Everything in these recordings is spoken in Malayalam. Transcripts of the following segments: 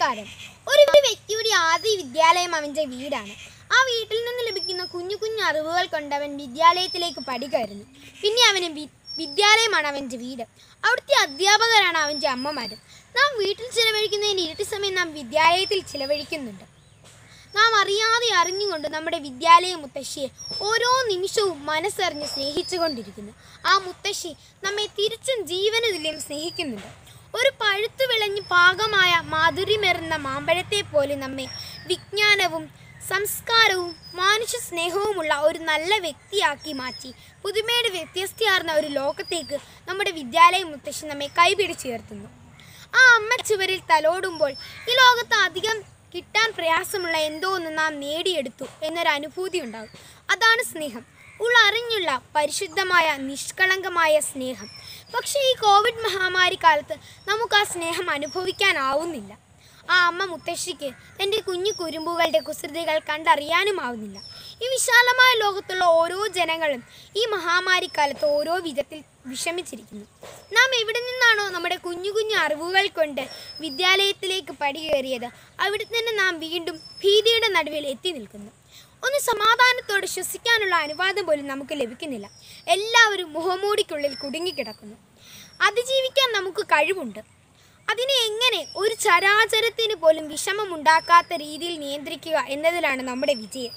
നമസ്കാരം ഒരു വ്യക്തിയുടെ ആദ്യ വിദ്യാലയം അവൻ്റെ വീടാണ് ആ വീട്ടിൽ നിന്ന് ലഭിക്കുന്ന കുഞ്ഞു കുഞ്ഞു അറിവുകൾ കൊണ്ട് അവൻ വിദ്യാലയത്തിലേക്ക് പഠിക്കായിരുന്നു പിന്നെ അവന് വി- വിദ്യാലയമാണ് അവൻ്റെ വീട് അവിടുത്തെ അധ്യാപകരാണ് അവൻ്റെ അമ്മമാർ നാം വീട്ടിൽ ചിലവഴിക്കുന്നതിന് ഇരട്ടി സമയം നാം വിദ്യാലയത്തിൽ ചിലവഴിക്കുന്നുണ്ട് നാം അറിയാതെ അറിഞ്ഞുകൊണ്ട് നമ്മുടെ വിദ്യാലയ മുത്തശ്ശിയെ ഓരോ നിമിഷവും മനസ്സറിഞ്ഞ് സ്നേഹിച്ചുകൊണ്ടിരിക്കുന്നു ആ മുത്തശ്ശി നമ്മെ തിരിച്ചും ജീവന് തുല്യം സ്നേഹിക്കുന്നുണ്ട് ഒരു പഴുത്തു വിളഞ്ഞ് പാകമായ മാധുര്യമേറുന്ന മാമ്പഴത്തെ പോലെ നമ്മെ വിജ്ഞാനവും സംസ്കാരവും മാനുഷ്യ സ്നേഹവുമുള്ള ഒരു നല്ല വ്യക്തിയാക്കി മാറ്റി പുതുമയുടെ വ്യത്യസ്തയാർന്ന ഒരു ലോകത്തേക്ക് നമ്മുടെ വിദ്യാലയ മുത്തശ്ശി നമ്മെ കൈപിടിച്ചുയർത്തുന്നു ആ അമ്മ ചുവരിൽ തലോടുമ്പോൾ ഈ ലോകത്ത് അധികം കിട്ടാൻ പ്രയാസമുള്ള എന്തോ ഒന്ന് നാം നേടിയെടുത്തു എന്നൊരു അനുഭൂതി ഉണ്ടാകും അതാണ് സ്നേഹം ഉള്ളറിഞ്ഞുള്ള പരിശുദ്ധമായ നിഷ്കളങ്കമായ സ്നേഹം പക്ഷേ ഈ കോവിഡ് മഹാമാരി കാലത്ത് നമുക്ക് ആ സ്നേഹം അനുഭവിക്കാനാവുന്നില്ല ആ അമ്മ മുത്തശ്ശിക്ക് തൻ്റെ കുഞ്ഞു കുരുമ്പുകളുടെ കുസൃതികൾ കണ്ടറിയാനുമാവുന്നില്ല ഈ വിശാലമായ ലോകത്തുള്ള ഓരോ ജനങ്ങളും ഈ മഹാമാരിക്കാലത്ത് ഓരോ വിധത്തിൽ വിഷമിച്ചിരിക്കുന്നു നാം എവിടെ നിന്നാണോ നമ്മുടെ കുഞ്ഞു കുഞ്ഞു അറിവുകൾ കൊണ്ട് വിദ്യാലയത്തിലേക്ക് പടികേറിയത് അവിടെ തന്നെ നാം വീണ്ടും ഭീതിയുടെ നടുവിൽ എത്തി നിൽക്കുന്നു ഒന്ന് സമാധാനത്തോടെ ശ്വസിക്കാനുള്ള അനുവാദം പോലും നമുക്ക് ലഭിക്കുന്നില്ല എല്ലാവരും മുഖമൂടിക്കുള്ളിൽ കുടുങ്ങിക്കിടക്കുന്നു അതിജീവിക്കാൻ നമുക്ക് കഴിവുണ്ട് അതിനെ എങ്ങനെ ഒരു ചരാചരത്തിന് പോലും വിഷമമുണ്ടാക്കാത്ത രീതിയിൽ നിയന്ത്രിക്കുക എന്നതിലാണ് നമ്മുടെ വിജയം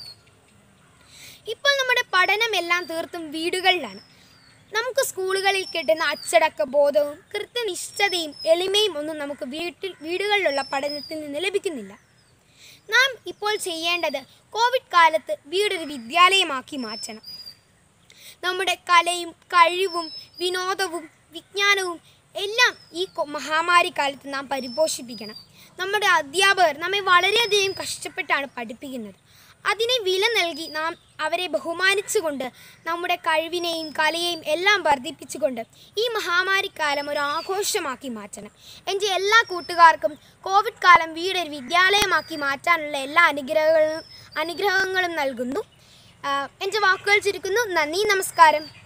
ഇപ്പോൾ നമ്മുടെ പഠനമെല്ലാം തീർത്തും വീടുകളിലാണ് നമുക്ക് സ്കൂളുകളിൽ കിട്ടുന്ന അച്ചടക്ക ബോധവും കൃത്യനിഷ്ഠതയും എളിമയും ഒന്നും നമുക്ക് വീട്ടിൽ വീടുകളിലുള്ള പഠനത്തിൽ നിന്ന് ലഭിക്കുന്നില്ല നാം ഇപ്പോൾ ചെയ്യേണ്ടത് കോവിഡ് കാലത്ത് വീടൊരു വിദ്യാലയമാക്കി മാറ്റണം നമ്മുടെ കലയും കഴിവും വിനോദവും വിജ്ഞാനവും എല്ലാം ഈ കൊ- മഹാമാരി കാലത്ത് നാം പരിപോഷിപ്പിക്കണം നമ്മുടെ അധ്യാപകർ നമ്മെ വളരെയധികം കഷ്ടപ്പെട്ടാണ് പഠിപ്പിക്കുന്നത് അതിനെ വില നൽകി നാം അവരെ ബഹുമാനിച്ചുകൊണ്ട് നമ്മുടെ കഴിവിനെയും കലയെയും എല്ലാം വർദ്ധിപ്പിച്ചുകൊണ്ട് ഈ മഹാമാരിക്കാലം ഒരു ആഘോഷമാക്കി മാറ്റണം എൻ്റെ എല്ലാ കൂട്ടുകാർക്കും കോവിഡ് കാലം വീടൊരു വിദ്യാലയമാക്കി മാറ്റാനുള്ള എല്ലാ അനുഗ്രഹങ്ങളും അനുഗ്രഹങ്ങളും നൽകുന്നു ആഹ് എൻ്റെ വാക്കുകൾ ചുരുക്കുന്നു നന്ദി നമസ്കാരം